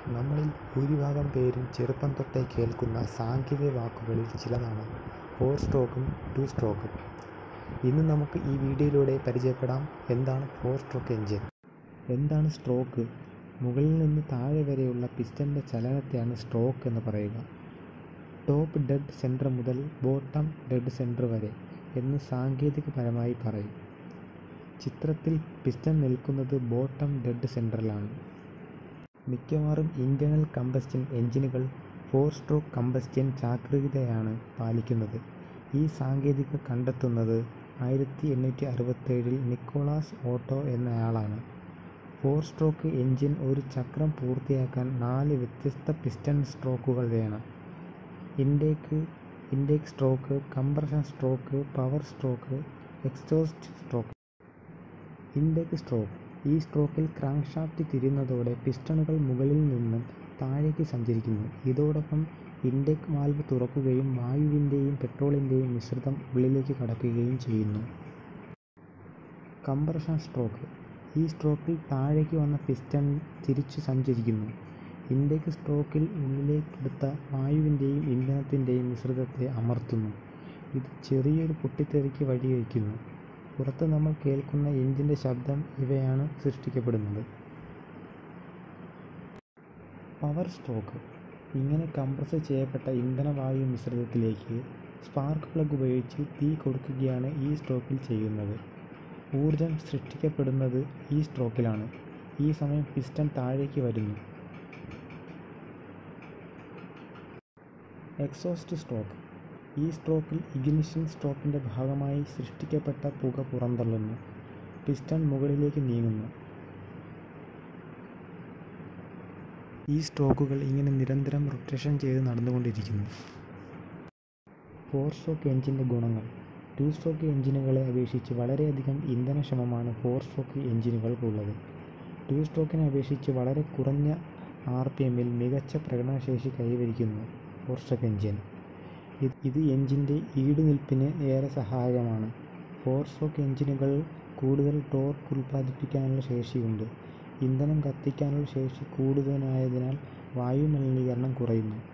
നമ്മളിൽ ഭൂരിഭാഗം പേരും ചെറുപ്പം തൊട്ടേ കേൾക്കുന്ന സാങ്കേതിക വാക്കുകളിൽ ചിലതാണ് ഫോർ സ്ട്രോക്കും ടു സ്ട്രോക്കും ഇന്ന് നമുക്ക് ഈ വീഡിയോയിലൂടെ പരിചയപ്പെടാം എന്താണ് ഫോർ സ്ട്രോക്ക് എഞ്ചിൻ എന്താണ് സ്ട്രോക്ക് മുകളിൽ നിന്ന് താഴെ വരെയുള്ള പിസ്റ്റണിൻ്റെ ചലനത്തെയാണ് സ്ട്രോക്ക് എന്ന് പറയുക ടോപ്പ് ഡെഡ് സെൻറ്റർ മുതൽ ബോട്ടം ഡെഡ് സെൻറ്റർ വരെ എന്ന് സാങ്കേതികപരമായി പറയും ചിത്രത്തിൽ പിസ്റ്റൺ നിൽക്കുന്നത് ബോട്ടം ഡെഡ് സെൻറ്ററിലാണ് മിക്കവാറും ഇൻറ്റേർണൽ കമ്പസ്റ്റൻ എഞ്ചിനുകൾ ഫോർ സ്ട്രോക്ക് കമ്പസ്റ്റൻ ചാക്രികതയാണ് പാലിക്കുന്നത് ഈ സാങ്കേതിക കണ്ടെത്തുന്നത് ആയിരത്തി എണ്ണൂറ്റി അറുപത്തേഴിൽ നിക്കോളാസ് ഓട്ടോ എന്നയാളാണ് ഫോർ സ്ട്രോക്ക് എഞ്ചിൻ ഒരു ചക്രം പൂർത്തിയാക്കാൻ നാല് വ്യത്യസ്ത പിസ്റ്റൺ സ്ട്രോക്കുകൾ വേണം intake intake stroke compression stroke power stroke exhaust stroke intake stroke ഈ സ്ട്രോക്കിൽ ക്രാങ്ക്ഷാഫ്റ്റ് തിരിയുന്നതോടെ പിസ്റ്റണുകൾ മുകളിൽ നിന്ന് താഴേക്ക് സഞ്ചരിക്കുന്നു ഇതോടൊപ്പം ഇൻടേക്ക് വാൽവ് തുറക്കുകയും വായുവിൻ്റെയും പെട്രോളിൻ്റെയും മിശ്രിതം ഉള്ളിലേക്ക് കടക്കുകയും ചെയ്യുന്നു കംപ്രഷൻ സ്ട്രോക്ക് ഈ സ്ട്രോക്കിൽ താഴേക്ക് വന്ന പിസ്റ്റൺ തിരിച്ചു സഞ്ചരിക്കുന്നു ഇൻടേക്ക് സ്ട്രോക്കിൽ ഉള്ളിലേക്കെടുത്ത വായുവിൻ്റെയും ഇന്ധനത്തിൻ്റെയും മിശ്രിതത്തെ അമർത്തുന്നു ഇത് ചെറിയൊരു പൊട്ടിത്തെറിക്ക് വഴിവെക്കുന്നു പുറത്ത് നമ്മൾ കേൾക്കുന്ന എഞ്ചിൻ്റെ ശബ്ദം ഇവയാണ് സൃഷ്ടിക്കപ്പെടുന്നത് പവർ സ്ട്രോക്ക് ഇങ്ങനെ കംപ്രസ് ചെയ്യപ്പെട്ട ഇന്ധനവായു മിശ്രിതത്തിലേക്ക് സ്പാർക്ക് പ്ലഗ് ഉപയോഗിച്ച് തീ കൊടുക്കുകയാണ് ഈ സ്ട്രോക്കിൽ ചെയ്യുന്നത് ഊർജം സൃഷ്ടിക്കപ്പെടുന്നത് ഈ സ്ട്രോക്കിലാണ് ഈ സമയം പിസ്റ്റൺ താഴേക്ക് വരുന്നു എക്സോസ്റ്റ് സ്ട്രോക്ക് ഈ സ്ട്രോക്കിൽ ഇഗ്നിഷൻ സ്ട്രോക്കിൻ്റെ ഭാഗമായി സൃഷ്ടിക്കപ്പെട്ട പുക പുറന്തള്ളുന്നു പിസ്റ്റൺ മുകളിലേക്ക് നീങ്ങുന്നു ഈ സ്ട്രോക്കുകൾ ഇങ്ങനെ നിരന്തരം റൊട്ടേഷൻ ചെയ്ത് നടന്നുകൊണ്ടിരിക്കുന്നു ഫോർ സ്ട്രോക്ക് എഞ്ചിൻ്റെ ഗുണങ്ങൾ ടു സ്ട്രോക്ക് എഞ്ചിനുകളെ അപേക്ഷിച്ച് വളരെയധികം ഇന്ധനക്ഷമമാണ് ഫോർ സ്ട്രോക്ക് എഞ്ചിനുകൾക്കുള്ളത് ടു സ്ട്രോക്കിനെ അപേക്ഷിച്ച് വളരെ കുറഞ്ഞ ആർ പി എമ്മിൽ മികച്ച പ്രകടനശേഷി കൈവരിക്കുന്നു ഫോർ സ്ട്രോക്ക് എഞ്ചിൻ ഇത് എഞ്ചിൻ്റെ ഈടുനിൽപ്പിന് ഏറെ സഹായകമാണ് ഫോർ സ്ട്രോക്ക് എഞ്ചിനുകൾ കൂടുതൽ ടോർക്ക് ഉൽപ്പാദിപ്പിക്കാനുള്ള ശേഷിയുണ്ട് ഇന്ധനം കത്തിക്കാനുള്ള ശേഷി കൂടുതലായതിനാൽ വായു മലിനീകരണം കുറയുന്നു